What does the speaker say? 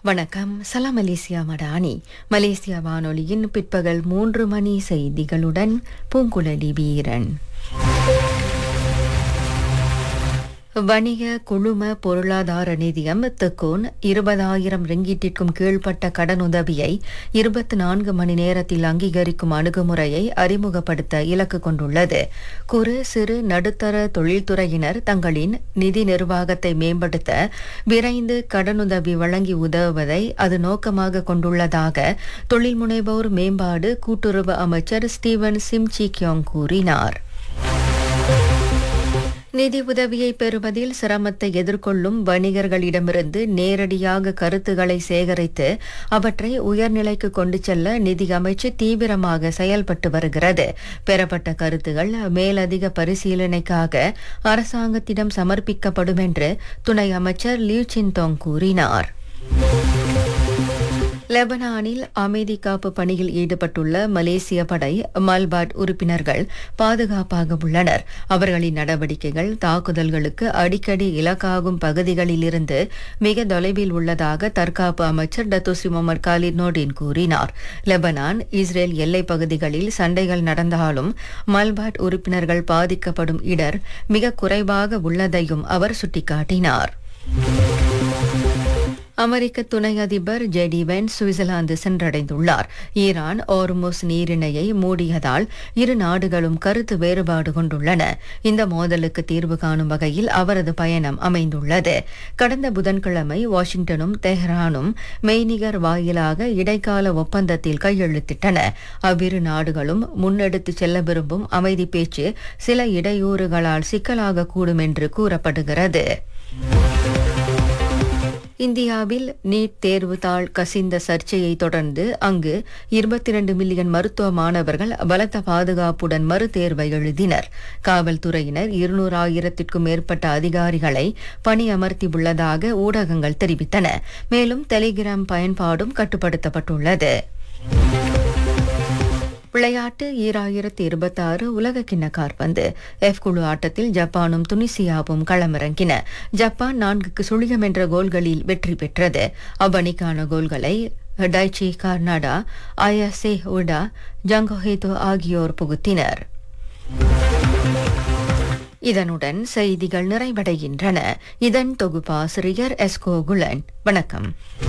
வணக்கம் சலாம் Malaysia Madani Malaysia வானொலியின் பிற்பகல் மூன்று மணி செய்திகளுடன் பூங்குழலி வீரன் வணிக குழும பொருளாதார நிதியம் தெக்கோன் இருபதாயிரம் ரிங்கிட்டிற்கும் கீழ்ப்பட்ட கடனுதவியை இருபத்தி நான்கு மணி நேரத்தில் அங்கீகரிக்கும் அணுகுமுறையை அறிமுகப்படுத்த இலக்கு கொண்டுள்ளது குறு சிறு நடுத்தர தொழில்துறையினர் தங்களின் நிதி நிர்வாகத்தை மேம்படுத்த விரைந்து கடனுதவி வழங்கி உதவுவதை அது நோக்கமாக கொண்டுள்ளதாக தொழில் முனைவோர் மேம்பாடு கூட்டுறவு அமைச்சர் ஸ்டீவன் சிம்சி கியோங் கூறினார் நிதி உதவியை பெறுவதில் சிரமத்தை எதிர்கொள்ளும் வணிகர்களிடமிருந்து நேரடியாக கருத்துக்களை சேகரித்து அவற்றை உயர்நிலைக்கு கொண்டு செல்ல நிதி அமைச்சு தீவிரமாக செயல்பட்டு வருகிறது பெறப்பட்ட கருத்துகள் மேலதிக பரிசீலனைக்காக அரசாங்கத்திடம் சமர்ப்பிக்கப்படும் என்று துணை அமைச்சர் லியூ சின்தோங் கூறினார் லெபனானில் அமைதி காப்பு பணியில் ஈடுபட்டுள்ள மலேசிய படை மல்பாட் உறுப்பினர்கள் பாதுகாப்பாக உள்ளனர் அவர்களின் நடவடிக்கைகள் தாக்குதல்களுக்கு அடிக்கடி இலக்காகும் பகுதிகளிலிருந்து மிக தொலைவில் உள்ளதாக தற்காப்பு அமைச்சர் டத்துசி முகமது காலித் நோடின் கூறினார் லெபனான் இஸ்ரேல் எல்லைப் பகுதிகளில் சண்டைகள் நடந்தாலும் மல்பாட் உறுப்பினர்கள் பாதிக்கப்படும் இடர் மிக குறைவாக உள்ளதையும் அவர் சுட்டிக்காட்டினார் அமெரிக்க துணை அதிபர் ஜெடி வென் சுவிட்சர்லாந்து சென்றடைந்துள்ளார் ஈரான் ஓர்முஸ் நீரிணையை மூடியதால் இரு நாடுகளும் கருத்து வேறுபாடு கொண்டுள்ளன இந்த மோதலுக்கு தீர்வு காணும் வகையில் அவரது பயணம் அமைந்துள்ளது கடந்த புதன்கிழமை வாஷிங்டனும் தெஹ்ரானும் மெய்நிகர் வாயிலாக இடைக்கால ஒப்பந்தத்தில் கையெழுத்திட்டன அவ்விரு நாடுகளும் முன்னெடுத்து செல்ல விரும்பும் அமைதி பேச்சு சில இடையூறுகளால் சிக்கலாக கூடும் என்று கூறப்படுகிறது இந்தியாவில் நீட் தேர்வு தாள் கசிந்த சர்ச்சையை தொடர்ந்து அங்கு இருபத்தி இரண்டு மில்லியன் மருத்துவ மாணவர்கள் பலத்த பாதுகாப்புடன் மறுதேர்வை எழுதினர் காவல்துறையினர் இருநூறாயிரத்திற்கும் மேற்பட்ட அதிகாரிகளை பணியமர்த்தியுள்ளதாக ஊடகங்கள் தெரிவித்தன மேலும் டெலிகிராம் பயன்பாடும் கட்டுப்படுத்தப்பட்டுள்ளது விளையாட்டு ஈராயிரத்தி இருபத்தாறு உலக கிண்ண காற்பந்து எஃப் குழு ஆட்டத்தில் ஜப்பானும் துனிசியாவும் களமிறங்கின ஜப்பான் நான்குக்கு சுழியம் என்ற கோல்களில் வெற்றி பெற்றது அவ்வணிக்கான கோல்களை டைச்சி கர்நாடா அயசே உடா ஜங்கோஹேதோ ஆகியோர் புகுத்தினர் இதனுடன் செய்திகள் நிறைவடைகின்றன இதன் தொகுப்பாசிரியர் எஸ்கோ குலன் வணக்கம்